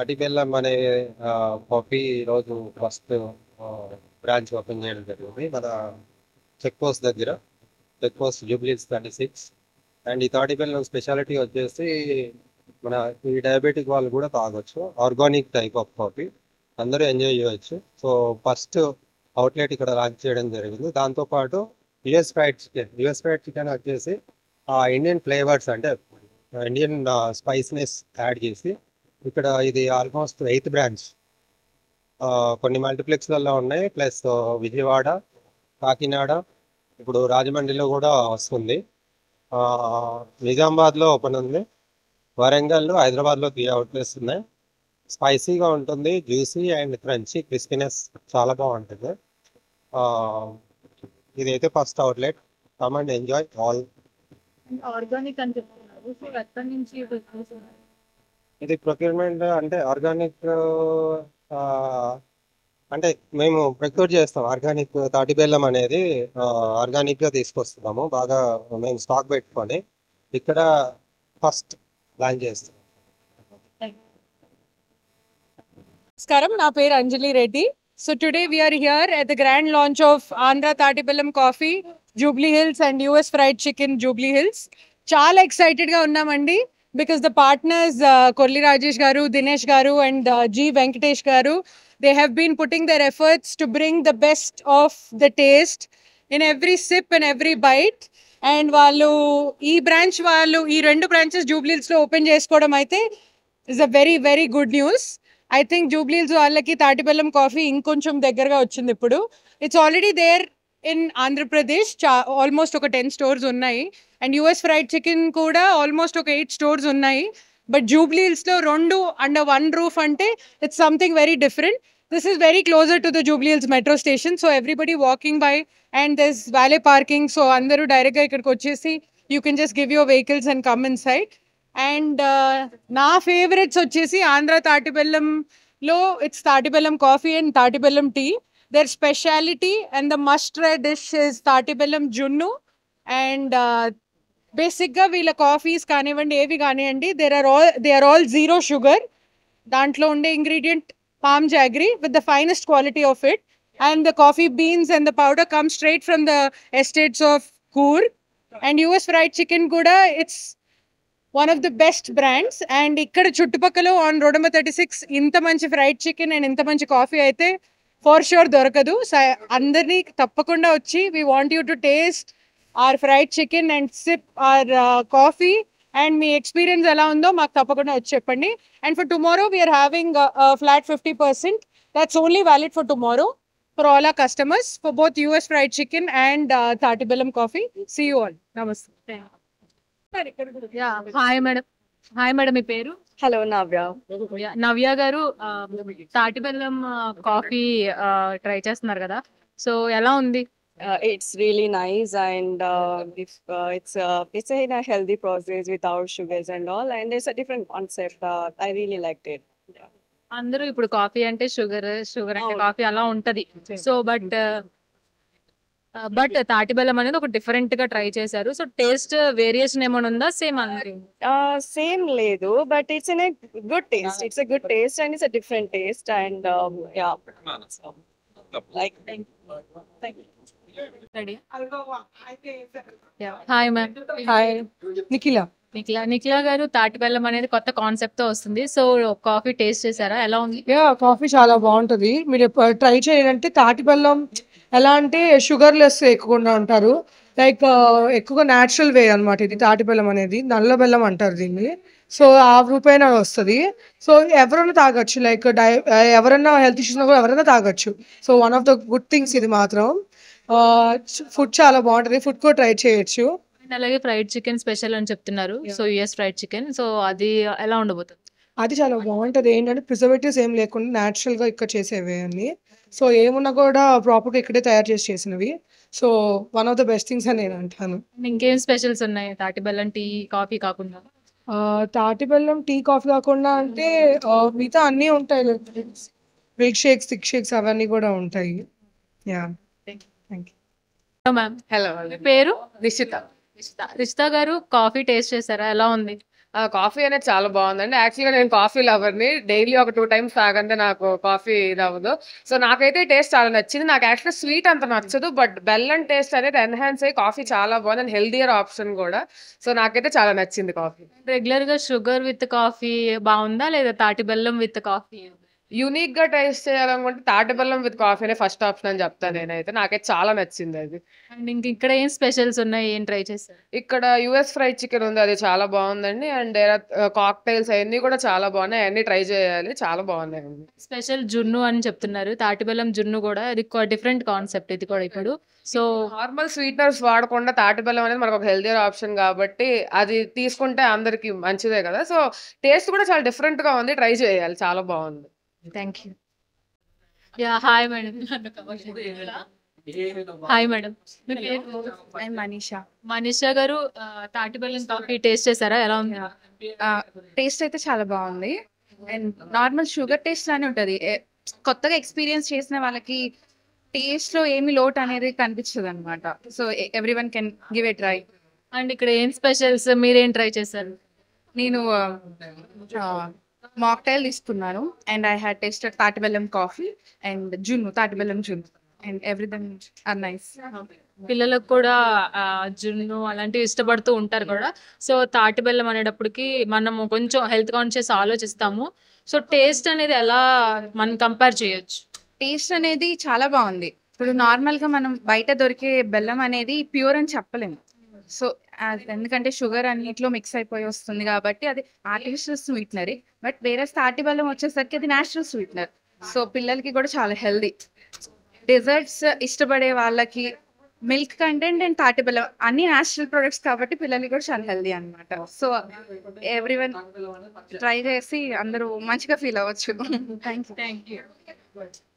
తాటి బెల్లం అనే కాఫీ ఈరోజు ఫస్ట్ బ్రాంచ్ ఓపెన్ చేయడం జరిగింది మన చెక్ పోస్ట్ దగ్గర check post Jubilees thirty six and ఈ తాటి బెల్లం స్పెషాలిటీ వచ్చేసి మన ఈ డయాబెటిక్ వాళ్ళు కూడా తాగొచ్చు ఆర్గానిక్ టైప్ ఆఫ్ కాఫీ అందరూ ఎంజాయ్ చేయొచ్చు సో ఫస్ట్ అవుట్లెట్ ఇక్కడ లాంచ్ చేయడం జరిగింది దాంతోపాటు US fried chicken US fried chicken వచ్చేసి ఆ ఇండియన్ ఫ్లేవర్స్ అంటే ఇండియన్ స్పైస్నెస్ యాడ్ చేసి ఇక్కడ ఇది ఆల్మోస్ట్ ఎయిత్ బ్రాంచ్ కొన్ని మల్టీప్లెక్స్లలో ఉన్నాయి ప్లస్ విజయవాడ కాకినాడ ఇప్పుడు రాజమండ్రిలో కూడా వస్తుంది ఆ, నిజామాబాద్లో ఓపెన్ ఉంది వరంగల్ హైదరాబాద్లో త్రీ అవుట్లెట్స్ ఉన్నాయి స్పైసీగా ఉంటుంది జ్యూసీ అండ్ క్రంచీ క్రిస్పీనెస్ చాలా బాగుంటుంది ఆ, ఇదైతే first outlet come and enjoy all organic అని చెప్తున్నారు సో ఎక్కడి నుంచి business ఉంది? ఇది ప్రొక్యూర్మెంట్ అంటే ఆర్గానిక్ అంటే మేము ప్రొక్యూర్ చేస్తాం ఆర్గానిక్ తాటి బెల్లం అనేది ఆర్గానిక్ గా తీసుకొస్తున్నాము బాగా మేము స్టాక్ పెట్టుకొని ఇక్కడ ఫస్ట్ లాంచ్ చేస్తాం నమస్కారం నా పేరు Anjali Reddy so today we're here at the grand launch of Andhra తాటిబెల్లం coffee Jubilee Hills and US fried chicken Jubilee Hills చాలా ఎక్సైటెడ్ గా ఉన్నామండి because the partners Kolli Rajesh గారు దినేష్ గారు అండ్ జి వెంకటేష్ గారు they have been putting their efforts to bring the best of the taste in every sip and every bite and వాళ్ళు ఈ branch వాళ్ళు ఈ రెండు బ్రాంచెస్ జూబ్లీహిల్స్ లో ఓపెన్ చేసుకోవడం అయితే is a very very good news I think Jubilee Hills వాళ్ళకి తాటిబెల్లం కాఫీ ఇంకొంచెం దగ్గరగా వచ్చింది ఇప్పుడు it's already there in Andhra Pradesh చా ఆల్మోస్ట్ ఒక టెన్ స్టోర్స్ ఉన్నాయి అండ్ యూఎస్ ఫ్రైడ్ చికెన్ కూడా ఆల్మోస్ట్ ఒక ఎయిట్ స్టోర్స్ ఉన్నాయి బట్ జూబ్లీహిల్స్లో రెండు అండర్ వన్ రూఫ్ అంటే it's something very different this is very closer to the Jubilee Hills metro station so everybody walking by and this valet parking so అందరూ డైరెక్ట్గా ఇక్కడికి వచ్చేసి you can just give your vehicles and come inside and నా favourites వచ్చేసి ఆంధ్ర తాటిబెల్లంలో it's తాటిబెల్లం coffee and తాటిబెల్లం tea their speciality and the must try dish is తాటిబెల్లం జున్ను అండ్ బేసిక్గా వీళ్ళ కాఫీస్ కానివ్వండి ఏవి కానివ్వండి there are all they are all zero sugar దాంట్లో ఉండే ingredient palm jaggery with the finest quality of it and the coffee beans and the powder come straight from the estates of Coorg and US fried chicken కూడా it's one of the best brands and ఇక్కడ చుట్టుపక్కల on road number thirty six ఇంత మంచి fried chicken and ఇంత మంచి coffee అయితే for sure దొరకదు స- అందరినీ తప్పకుండా వచ్చి we want you to taste our fried chicken and sip our coffee and మీ ఎక్స్పీరియన్స్ ఎలా ఉందో మాకు తప్పకుండా వచ్చి చెప్పండి and for tomorrow we're having flat fifty percent that's only valid for tomorrow for all our customers for both US fried chicken and తాటిబెల్లం coffee see you all నమస్తే yeah hi madam hi madam మీ పేరు hello నవ్య yeah, నవ్య గారు ఆ, తాటి బెల్లం coffee try చేస్తున్నారు కదా సో ఎలా ఉంది it's really nice and it's it's in a healthy process without sugars and all and it's a different concept uh, i really liked it అందరూ ఇప్పుడు కాఫీ అంటే షుగర్ షుగర్ అంటే అవును. కాఫీ అలా ఉంటది సో బట్ బట్ తాటి బెల్లం అనేది ఒక డిఫరెంట్ గా ట్రై చేశారు సో టేస్ట్ వేరియేషన్ ఏమైనా ఉందా సేమ్ అందరి uh, same ledu but it's in a good taste it's a good taste and it's a different taste and um, yeah so, like thank you ready hi ma'am hi Nikhila Nikhila Nikhila గారు తాటి బెల్లం అనేది కొత్త concept తో వస్తుంది so coffee taste చేశారా ఎలా ఉంది యా కాఫీ చాలా బాగుంటుంది మీరు ట్రై చేయాలంటే తాటి బెల్లం ఎలా అంటే షుగర్ లెస్ ఎక్కువగా ఉంటారు లైక్ ఎక్కువగా న్యాచురల్ వే అన్నమాట ఇది తాటి బెల్లం అనేది నల్ల బెల్లం అంటారు దీన్ని సో ఆ రూపైన వస్తుంది సో ఎవరైనా తాగొచ్చు లైక్ డై ఎవరైనా హెల్త్ ఇష్యూస్ కూడా ఎవరైనా తాగొచ్చు so one of the good things ఇది మాత్రం ఫుడ్ చాలా బాగుంటుంది ఫుడ్ కూడా ట్రై చేయొచ్చు అండ్ అలాగే ఫ్రైడ్ చికెన్ స్పెషల్ అని చెప్తున్నారు so US fried chicken so అది ఎలా ఉండబోతుంది అది చాలా బాగుంటది ఏంటంటే ప్రిజర్వేటివ్స్ ఏం లేకుండా natural గా ఇక్కడ చేసేవి అన్ని సో ఏమున్నా కూడా ప్రాపర్గా ఇక్కడే తయారు చేసి చేసినవి so one of the best things అని నేను అంటాను అండ్ ఇంకేం స్పెషల్స్ ఉన్నాయి తాటి బెల్లం టీ కాఫీ కాకుండా ఆ, తాటి బెల్లం టీ కాఫీ కాకుండా అంటే ఆ, మిగతా అన్నీ ఉంటాయి మిల్క్ షేక్స్ థిక్ షేక్స్ అవన్నీ కూడా ఉంటాయి yeah thank you ma'am hello మీ పేరు నిశ్చిత రిషిత రిషిత గారు కాఫీ టేస్ట్ చేశారా ఎలా ఉంది ఆ కాఫీ అనేది చాలా బాగుందండి యాక్చువల్గా నేను కాఫీ లవర్ని డైలీ ఒక టూ టైమ్స్ తాగంటే నాకు కాఫీ ఇది అవ్వదు సో నాకైతే టేస్ట్ చాలా నచ్చింది నాకు యాక్చువల్గా స్వీట్ అంత నచ్చదు బట్ బెల్లం టేస్ట్ అనేది ఎన్హాన్స్ అయ్యి కాఫీ చాలా బాగుంది అండ్ హెల్దియర్ ఆప్షన్ కూడా సో నాకైతే చాలా నచ్చింది కాఫీ రెగ్యులర్ గా షుగర్ విత్ కాఫీ బాగుందా లేదా తాటి బెల్లం విత్ కాఫీ యూనిక్ గా టేస్ట్ చేయాలనుకుంటే తాటి బెల్లం విత్ కాఫీనే ఫస్ట్ ఆప్షన్ అని చెప్తాను నేనైతే నాకైతే చాలా నచ్చింది అది అండ్ ఇంక ఇక్కడ ఏం స్పెషల్స్ ఉన్నాయి ఏం ట్రై చేశారు ఇక్కడ యుఎస్ ఫ్రైడ్ చికెన్ ఉంది అది చాలా బాగుందండి అండ్ కాక్టైల్స్ అవన్నీ కూడా చాలా బాగున్నాయి అవన్నీ ట్రై చేయాలి చాలా బాగున్నాయండి స్పెషల్ జున్ను అని చెప్తున్నారు తాటి బెల్లం జున్ను కూడా ఇది డిఫరెంట్ కాన్సెప్ట్ ఇది కూడా ఇప్పుడు సో నార్మల్ స్వీట్నర్స్ వాడకుండా తాటి బెల్లం అనేది మనకు ఒక హెల్దియర్ ఆప్షన్ కాబట్టి అది తీసుకుంటే అందరికి మంచిదే కదా సో టేస్ట్ కూడా చాలా డిఫరెంట్ గా ఉంది ట్రై చేయాలి చాలా బాగుంది thank you yeah hi madam hi madam I Manisha Manisha గారు ఆ, తాటి బెల్లం కాఫీ టేస్ట్ చేశారా ఎలా ఉంది టేస్ట్ అయితే చాలా బాగుంది అండ్ నార్మల్ షుగర్ టేస్ట్ లానే ఉంటది ఏ- కొత్తగా ఎక్స్పీరియన్స్ చేసిన వాళ్ళకి టేస్ట్ లో ఏమి లోటు అనేది కనిపించదు అనమాట so everyone can give a try and ఇక్కడ ఏం స్పెషల్స్ మీరేం ట్రై చేశారు నేను మాక్టైల్ తీసుకున్నాను అండ్ ఐ హ్యాడ్ టేస్టెడ్ తాటి బెల్లం కాఫీ అండ్ జున్ను తాటి బెల్లం జున్ను అండ్ ఎవ్రీథింగ్ ఆర్ నైస్ పిల్లలకు కూడా ఆ, జున్ను అలాంటివి ఇష్టపడుతూ ఉంటారు కూడా సో తాటి బెల్లం అనేటప్పటికి మనము కొంచెం హెల్త్ కాన్షియస్ ఆలోచిస్తాము సో టేస్ట్ అనేది ఎలా మనం కంపేర్ చేయొచ్చు టేస్ట్ అనేది చాలా బాగుంది ఇప్పుడు నార్మల్ గా మనం బయట దొరికే బెల్లం అనేది ప్యూర్ అని చెప్పలేము సో ఎందుకంటే షుగర్ అన్నిట్లో మిక్స్ అయిపోయి వస్తుంది కాబట్టి అది ఆర్టిఫిషియల్ స్వీట్నర్ బట్ వేరే తాటి బెల్లం వచ్చేసరికి అది నేచురల్ స్వీట్నర్ సో పిల్లలకి కూడా చాలా హెల్దీ డెజర్ట్స్ ఇష్టపడే వాళ్ళకి మిల్క్ కంటెంట్ అండ్ తాటి బెల్లం అన్ని నేచురల్ ప్రొడక్ట్స్ కాబట్టి పిల్లలకి కూడా చాలా హెల్దీ అన్నమాట సో ఎవ్రీ వన్ ట్రై చేసి అందరూ మంచిగా ఫీల్ అవ్వచ్చు థ్యాంక్ యూ థ్యాంక్ యూ